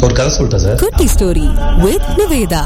ஒரு கதை சொல்லிட்டேன் சார் குட்டி ஸ்டோரி வித் நிவேதா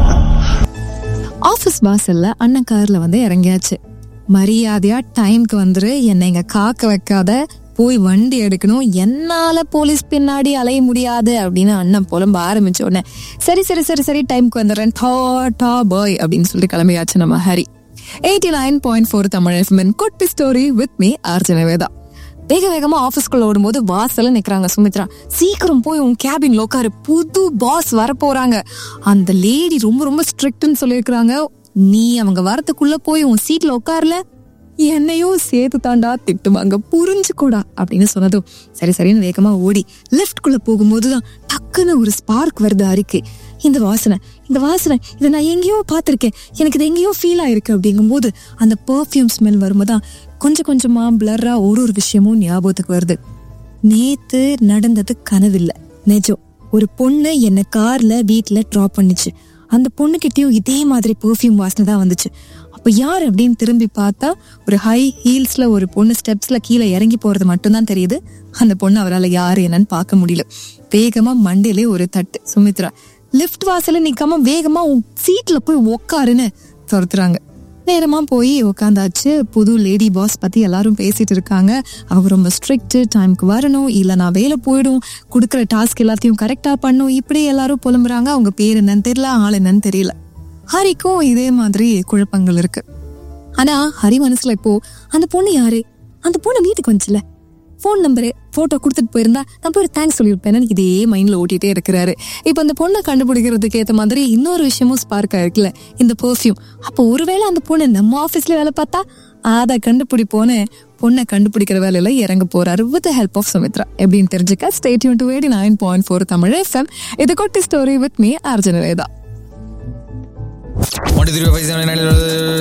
ஆஃபீஸ் வாசல்ல அண்ணன் கார்ல வந்து இறங்கியாச்சு மரியாதையா டைம்க்கு வந்துரு என்னை இங்க காக்க வைக்காத போய் வண்டி எடுக்கணும் என்னால போலீஸ் பின்னாடி அலைய முடியாது அப்படின்னு அண்ணன் புலம்ப ஆரம்பிச்ச உடனே சரி சரி சரி சரி டைம்க்கு வந்துடுறேன் டா டா பாய் அப்படின்னு சொல்லிட்டு கிளம்பியாச்சு நம்ம Hari eighty nine point four Tamil FM குட்டி ஸ்டோரி வித் மீ ஆர்ஜனவேதா வேக வேகமா ஆபீஸ்க்குள்ள ஓடும்போது வாசல்ல நிக்கிறாங்க சுமித்ரா சீக்கிரம் போய் உன் கேபின்ல உட்காரு புது பாஸ் வர போறாங்க அந்த லேடி ரொம்ப ரொம்ப ஸ்ட்ரிக்ட்னு சொல்லியிருக்கிறாங்க நீ அவங்க வரத்துக்குள்ள போய் உன் சீட்ல உட்கார்ல என்னையும் சேர்த்து தாண்டா திட்டுவாங்க புரிஞ்சுக்கூடா அப்படின்னு சொன்னதும் சரி சரின்னு வேகமா ஓடி லிஃப்ட்குள்ள போகும்போதுதான் டக்குன்னு ஒரு ஸ்பார்க் வருது அரிக்கு இந்த வாசனை இந்த வாசனை இதை நான் எங்கேயோ பார்த்திருக்கேன் எனக்கு இது எங்கேயோ ஃபீல் ஆயிருக்கு அப்படிங்கும்போது அந்த பெர்ஃப்யூம் ஸ்மெல் வரும்போதுதான் கொஞ்சம் கொஞ்சமா பிளர்ரா ஒரு ஒரு விஷயமும் ஞாபகத்துக்கு வருது நேத்து நடந்தது கனவில்ல நிஜம் ஒரு பொண்ணு என்ன கார்ல வீட்ல ட்ராப் பண்ணுச்சு அந்த பொண்ணுகிட்டயும் இதே மாதிரி பெர்ஃப்யூம் வாசனை தான் வந்துச்சு அப்ப யார் அப்படின்னு திரும்பி பார்த்தா ஒரு ஹை ஹீல்ஸ்ல ஒரு பொண்ணு ஸ்டெப்ஸ்ல கீழே இறங்கி போறது மட்டும்தான் தெரியுது அந்த பொண்ணு அவரால் யாரு என்னன்னு பார்க்க முடியல வேகமா மண்டையிலே ஒரு தட்டு சுமித்ரா லிஃப்ட் வாசல்ல நிக்காம வேகமா உன் சீட்ல போய் உக்காருன்னு துரத்துறாங்க நேரமா போய் உட்காந்தாச்சு புது லேடி பாஸ் பத்தி எல்லாரும் பேசிட்டு இருக்காங்க அவங்க ரொம்ப ஸ்ட்ரிக்ட் டைம்க்கு வரணும் இல்ல நான் வேலை போயிடும் கொடுக்குற டாஸ்க் எல்லாத்தையும் கரெக்டா பண்ணும் இப்படி எல்லாரும் புலம்புறாங்க அவங்க பேர் என்னன்னு தெரியல ஆள் என்னன்னு தெரியல ஹரிக்கும் இதே மாதிரி குழப்பங்கள் இருக்கு ஆனா ஹரி மனசுல இப்போ அந்த பொண்ணு யாரு அந்த பொண்ணு வீட்டுக்கு வந்துச்சுல ஃபோன் நம்பரு ஃபோட்டோ கொடுத்துட்டு போயிருந்தா நான் போய் தேங்க்ஸ் சொல்லியிருப்பேன்னு இதே மைண்டில் ஓட்டிகிட்டே இருக்கிறாரு இப்போ அந்த பொண்ணை கண்டுபிடிக்கிறதுக்கு ஏற்ற மாதிரி இன்னொரு விஷயமும் ஸ்பார்க் ஆயிருக்குல்ல இந்த பெர்ஃப்யூம் அப்போ ஒருவேளை அந்த பொண்ணு நம்ம ஆஃபீஸில் வேலை பார்த்தா அதை கண்டுபிடிப்போன்னு பொண்ணை கண்டுபிடிக்கிற வேலையில இறங்க போறாரு வித் ஹெல்ப் ஆஃப் சுமித்ரா எப்படின்னு தெரிஞ்சுக்க stay tuned to eighty nine point four Tamil FM இது கொட்டி story with me Arjuna Veda One, two, three, four, five, six, seven, eight, nine,